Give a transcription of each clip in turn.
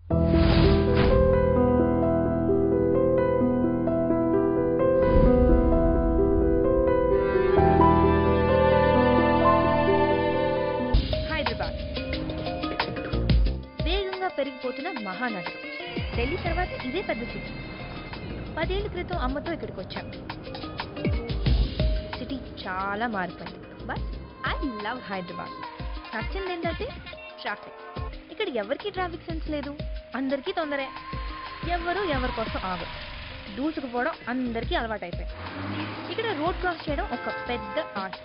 హైదరాబాద్ వేగంగా పెరిగిపోతున్న మహానగరం ఢిల్లీ తర్వాత ఇదే పెద్ద సిటీ పదేళ్ల క్రితం అమ్మతో ఇక్కడికి వచ్చాం సిటీ చాలా మారిపోయింది బట్ ఐ లవ్ హైదరాబాద్ నచ్చింది ఏంటంటే ట్రాఫిక్ ఇక్కడ ఎవరికి ట్రాఫిక్ సెన్స్ లేదు అందరికీ తొందరే ఎవరు ఎవరి కోసం ఆగరు దూసుకుపోవడం అందరికీ అలవాటైపోయింది ఇక్కడ రోడ్ క్రాస్ చేయడం ఒక పెద్ద ఆర్ట్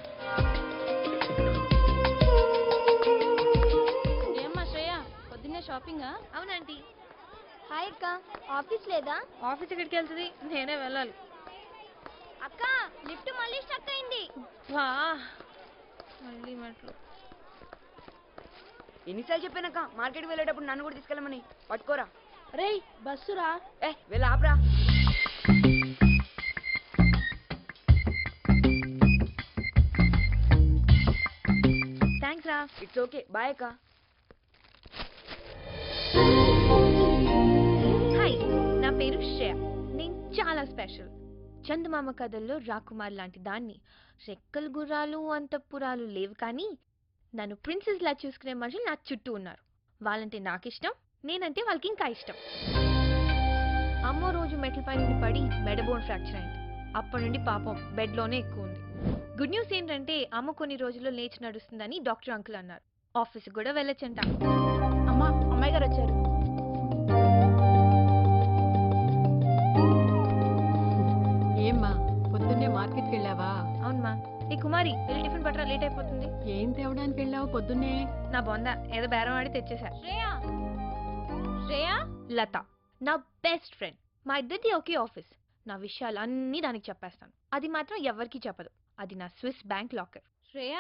ఏమ్మా శ్రేయ పొద్దున్నే షాపింగా అవునంటీ హాయ్ అక్క ఆఫీస్ లేదా ఆఫీస్ ఎక్కడికి వెళ్తుంది నేనే వెళ్ళాలి అక్క లిఫ్ట్ మళ్ళీ స్టక్ అయింది వా మళ్ళీ మెట్లు ఎన్నిసార్లు చెప్పానక్క మార్కెట్కి వెళ్ళేటప్పుడు నన్ను కూడా తీసుకెళ్ళమని పట్టుకోరా రేయ్ బస్సురా ఏ వెళ్ళి ఆపరా థ్యాంక్స్ రా ఇట్స్ ఓకే బాయ్ అక్క హాయ్ నా పేరు శ్రేయ నేను చాలా స్పెషల్ చందమామ కథల్లో రాకుమార్ లాంటి దాన్ని రెక్కలు గుర్రాలు అంతఃపురాలు లేవు కానీ నన్ను ప్రిన్సెస్ లా చూసుకునే మనుషులు నా చుట్టూ ఉన్నారు వాళ్ళంటే నాకు ఇష్టం నేనంటే వాళ్ళకి ఇంకా ఇష్టం అమ్మో రోజు మెట్ల పై నుండి పడి మెడబోన్ ఫ్రాక్చర్ అయింది అప్పటి నుండి పాపం బెడ్లోనే ఎక్కువ ఉంది గుడ్ న్యూస్ ఏంటంటే అమ్మ కొన్ని రోజుల్లో లేచి నడుస్తుందని డాక్టర్ అంకుల్ అన్నారు ఆఫీస్కి కూడా వెళ్ళొచ్చంట అమ్మా అమ్మాయి గారు వచ్చారు ఏమ్మా పొద్దున్నే మార్కెట్కి వెళ్ళావా అవునమ్మా ఏ కుమారి వెళ్ళి టిఫిన్ పట్టరా లేట్ అయిపోతుంది ఏం తేవడానికి వెళ్ళావు పొద్దున్నే నా బొంద ఏదో బేరం ఆడి తెచ్చేసా శ్రేయ శ్రేయ లత నా బెస్ట్ ఫ్రెండ్ మా ఇద్దరిది ఒకే ఆఫీస్ నా విషయాలు అన్నీ దానికి చెప్పేస్తాను అది మాత్రం ఎవరికీ చెప్పదు అది నా Swiss bank locker Shreya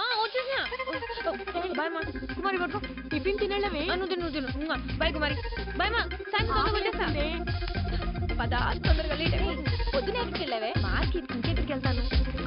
bye మా కుమారి పట్టుకో టిఫిన్ తినడమే ఆ, నువ్వు తిను, నువ్వు తిను బాయ్ కుమారి బాయ్ మా సాయంత్రం తొందరగా వచ్చేస్తా పద తొందరగా లేట్ అయిపోతుంది పొద్దునే ఎక్కడికి వెళ్ళావే మార్కెట్ ఇంకెక్కడికి వెళ్తాను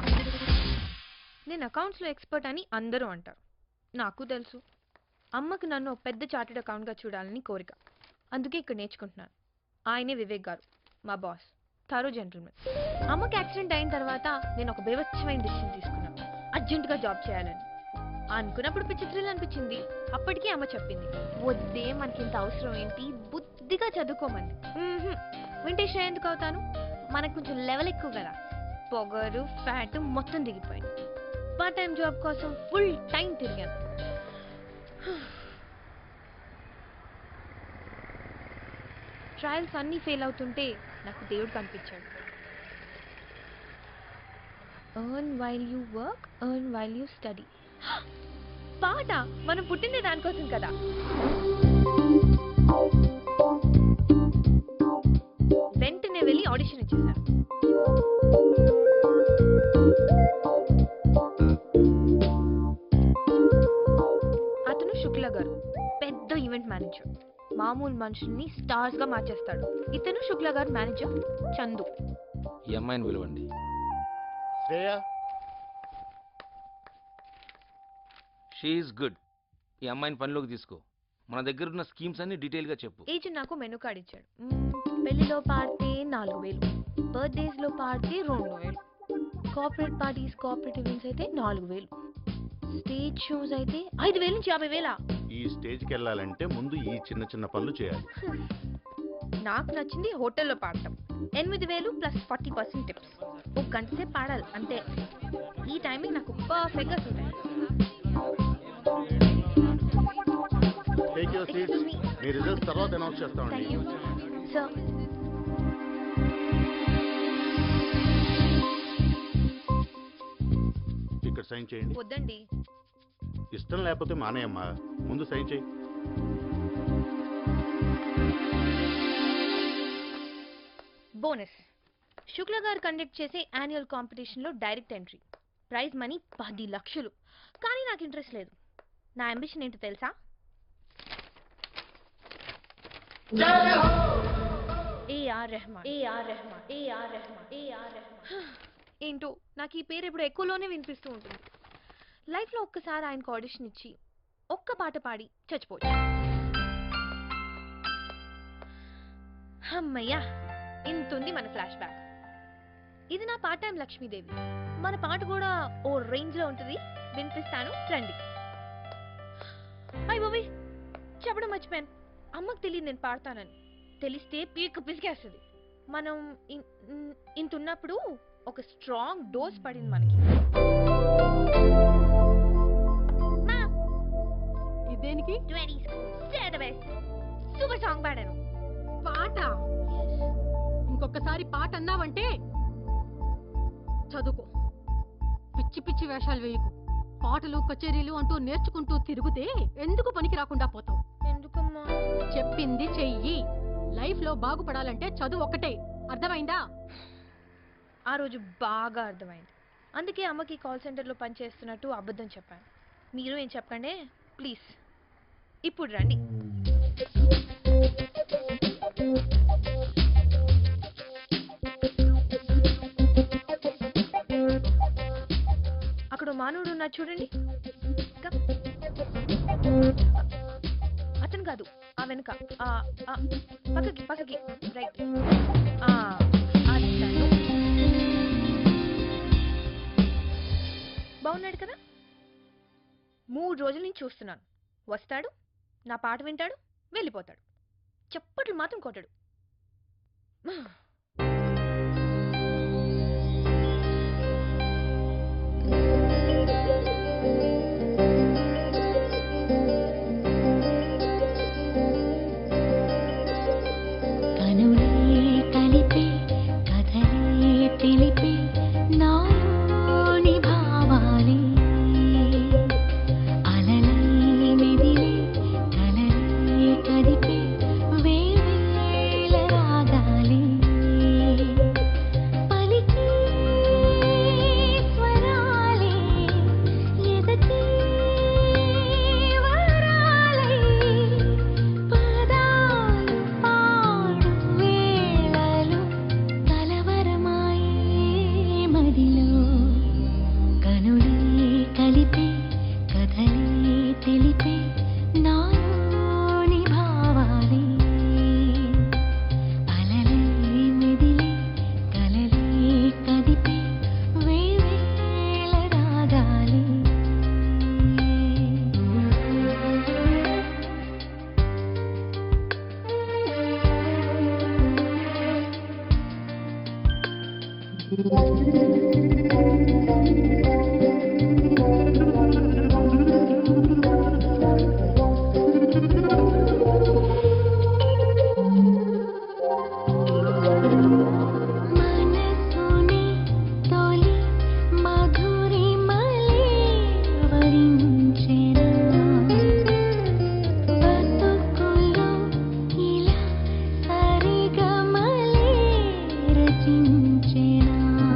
నేను అకౌంట్స్లో ఎక్స్పర్ట్ అని అందరూ అంటారు నాకు తెలుసు అమ్మకు నన్ను ఒక పెద్ద చార్టెడ్ అకౌంట్గా చూడాలని కోరిక అందుకే ఇక్కడ నేర్చుకుంటున్నాను ఆయనే వివేక్ గారు మా బాస్ థరో జెంటల్మెన్ అమ్మకి యాక్సిడెంట్ అయిన తర్వాత నేను ఒక బేవచ్చమైన డిసిషన్ తీసుకున్నాను అర్జెంటుగా జాబ్ చేయాలని అనుకున్నప్పుడు పిచ్చి థ్రిల్ అనిపించింది అప్పటికే అమ్మ చెప్పింది వద్దే మనకి ఇంత అవసరం ఏంటి బుద్ధిగా చదువుకోమంది మ్మ్హ్మ్. వింటే షే ఎందుకు అవుతాను మనకు కొంచెం లెవెల్ ఎక్కువ కదా పొగరు ఫ్యాట్ మొత్తం దిగిపోయింది పార్ట్ టైం జాబ్ కోసం ఫుల్ టైం తిరిగాను ట్రయల్స్ అన్నీ ఫెయిల్ అవుతుంటే నాకు దేవుడు కనిపించాడు earn while you work earn while you study పాట మనం పుట్టిందే దానికోసం కదా వెంటనే వెళ్ళి ఆడిషన్ ఇచ్చేసాను అతను శుక్ల గారు పెద్ద ఈవెంట్ మేనేజర్ మామూలు మనుషుల్ని స్టార్స్ గా మార్చేస్తాడు ఇతను శుక్ల గారు మేనేజర్ చందు ఈ అమ్మాయిని పిలవండి శ్రేయ షీఈస్ గుడ్ ఈ అమ్మాయిని పనిలోకి తీసుకో మన దగ్గర ఉన్న స్కీమ్స్ అన్ని డీటెయిల్గా చెప్పు ఏజెంట్ నాకు మెనూ కార్డ్ ఇచ్చాడు మ్మ్, పెళ్లిలో పాడితే నాలుగు వేలు బర్త్డేస్ లో పాడితే రెండు వేలు కార్పొరేట్ పార్టీస్ కార్పొరేట్ ఈవెంట్స్ అయితే నాలుగు వేలు స్టేజ్ షోస్ అయితే ఐదు వేల నుంచి యాభై వేల ఈ స్టేజ్కి వెళ్ళాలంటే ముందు ఈ చిన్న చిన్న పనులు చేయాలి నాకు నచ్చింది హోటల్లో పాడటం ఎనిమిది వేలు ప్లస్ ఫార్టీ పర్సెంట్ టిప్స్ ఒక గంట సేపు పాడాలి అంతే ఈ టైమింగ్ నాకు పర్ఫెక్ట్గా సూట్ అయింది take your seats Excuse me. మీ రిజల్ట్స్ తర్వాత అనౌన్స్ చేస్తామండి థ్యాంక్ యూ సార్ ఇక్కడ సైన్ చేయండి వద్దండి ఇష్టం లేకపోతే మానేయమ్మా ముందు సైన్ చేయి బోనస్ శుక్ల గారు కండక్ట్ చేసే యాన్యువల్ కాంపిటీషన్లో డైరెక్ట్ ఎంట్రీ ప్రైజ్ మనీ పది లక్షలు కానీ నాకు ఇంట్రెస్ట్ లేదు నా అంబిషన్ ఏంటో తెలుసా A R Rahman A R Rahman A R Rahman A R Rahman ఏంటో నాకు ఈ పేరు ఇప్పుడు ఎక్కువలోనే వినిపిస్తూ ఉంటుంది లైఫ్లో ఒక్కసారి ఆయనకు ఆడిషన్ ఇచ్చి ఒక్క పాట పాడి చచ్చిపోవచ్చు అమ్మయ్యా ఇంతుంది మన ఫ్లాష్ బ్యాక్ ఇది నా పార్ట్ టైం లక్ష్మీదేవి మన పాట కూడా ఓ రేంజ్ లో ఉంటుంది వినిపిస్తాను రండి అయ్య బాబోయ్ చెప్పడం మర్చిపోయాను అమ్మకు తెలియదు నేను పాడతానని తెలిస్తే పీక పిసికేస్తుంది మనం ఇన్- ఇన్- ఇంత ఉన్నప్పుడు ఒక స్ట్రాంగ్ డోస్ పడింది మనకి ఇదేనికి సూపర్ సాంగ్ పాడాను పాట ఇంకొకసారి పాట అన్నావంటే చదువుకో పిచ్చి పిచ్చి వేషాలు వేయకు పాటలు కచేరీలు అంటూ నేర్చుకుంటూ తిరిగితే ఎందుకు పనికి రాకుండా పోతావు ఎందుకమ్మా చెప్పింది చెయ్యి లైఫ్ లో బాగుపడాలంటే చదువు ఒకటే అర్థమైందా ఆ రోజు బాగా అర్థమైంది అందుకే అమ్మకి కాల్ సెంటర్లో పనిచేస్తున్నట్టు అబద్ధం చెప్పాను మీరు ఏం చెప్పండి ప్లీజ్ ఇప్పుడు రండి అక్కడ ఓ మానవుడు ఉన్నాడు చూడండి Come. అతను కాదు ఆ వెనుక ఆ, ఆ, పక్కకి పక్కకి రైట్ అతను బాగున్నాడు కదా మూడు రోజుల నుంచి చూస్తున్నాను వస్తాడు నా పాట వింటాడు వెళ్ళిపోతాడు చప్పట్లు మాత్రం కొట్టడు కనులే కలిపే కథలే తెలిపే నాలోని భావాలే అలలై మెదిలే కలలే కదిపే వేవేల రాగాలే పలికే స్వరాలే ఎదకే వరాలై పదాలు పాడు వేళలు కలవరమాయే మదిలో కనులే కలిపే కథలే తెలిపే నాలోని భావాలే అలలే మెదిలే కలలే కదిపే వేవేల రాగాలే మనసుని తొలి మధురిమలే వరించెనా బతుకులో ఇలా సరిగమలే రచించెనా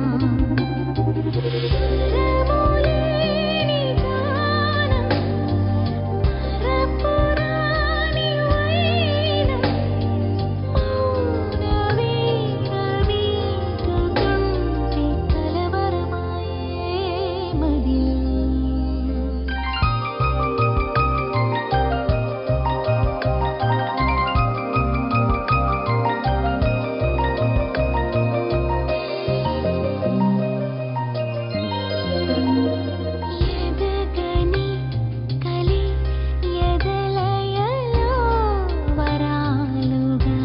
స్వరములేని గానం మరపురాని వైనం మౌనమే రవికుతుంటే కలవరమాయే మదిలో ఎదగని కలి ఎదలయలో వరాలుగా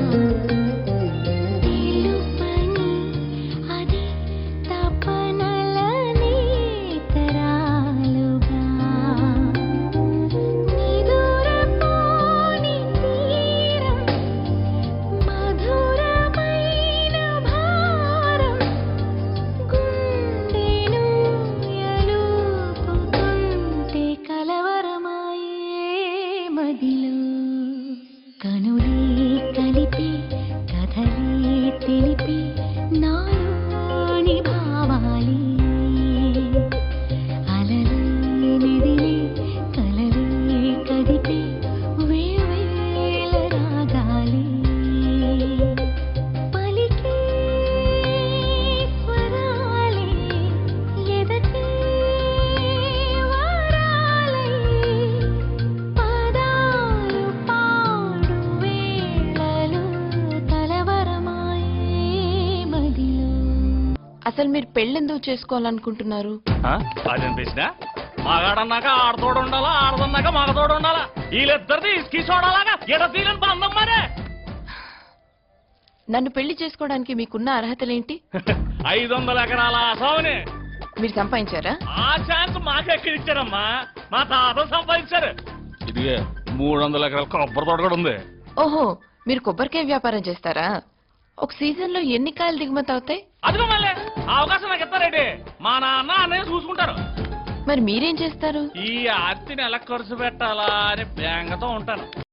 తెలుపని అది తపనలని తరాలుగా నిదురపోని తీరం మధురమైన భారం గుండెను ఎలుపుతుంటే కలవరమాయే మదిలో కనులే కలిపి కథలే తెలిపి నాలోని భావాలే అలలే మెదిలే కలలే కదిపి వేవేల రాగాలే పలికే స్వరాలే ఎదకే వరాలై పదాలు పాడు వేళలు అసలు మీరు పెళ్ళెందుకు చేసుకోవాలనుకుంటున్నారు అదేం ప్రశ్న మగాడన్నాక ఆడతోడు ఉండాలా ఆడదన్నాక మగతోడు ఉండాలా వీళ్ళిద్దరిది ఇసుకి చూడాలాగా ఎడ తీలని బంధం మరే నన్ను పెళ్లి చేసుకోవడానికి మీకున్న అర్హతలేంటి ఐదు వందల ఎకరాల ఆసావుని మీరు సంపాదించారా ఆ ఛాన్స్ మాకెక్కడిచ్చారమ్మా మా తాత సంపాదించారు ఇదిగే మూడు వందల ఎకరాల కొబ్బరి తోట కూడా ఉంది ఓహో మీరు కొబ్బరికాయ వ్యాపారం చేస్తారా ఒక సీజన్ లో ఎన్ని కాయలు దిగుమతి అవుతాయి అదిగో మళ్ళీ ఆ అవకాశం నాకు ఇస్తారేంటి మా నాన్న అన్నయ్య చూసుకుంటారు మరి మీరేం చేస్తారు ఈ ఆర్తిని ఎలా ఖర్చు పెట్టాలా అని బేంగతో ఉంటాను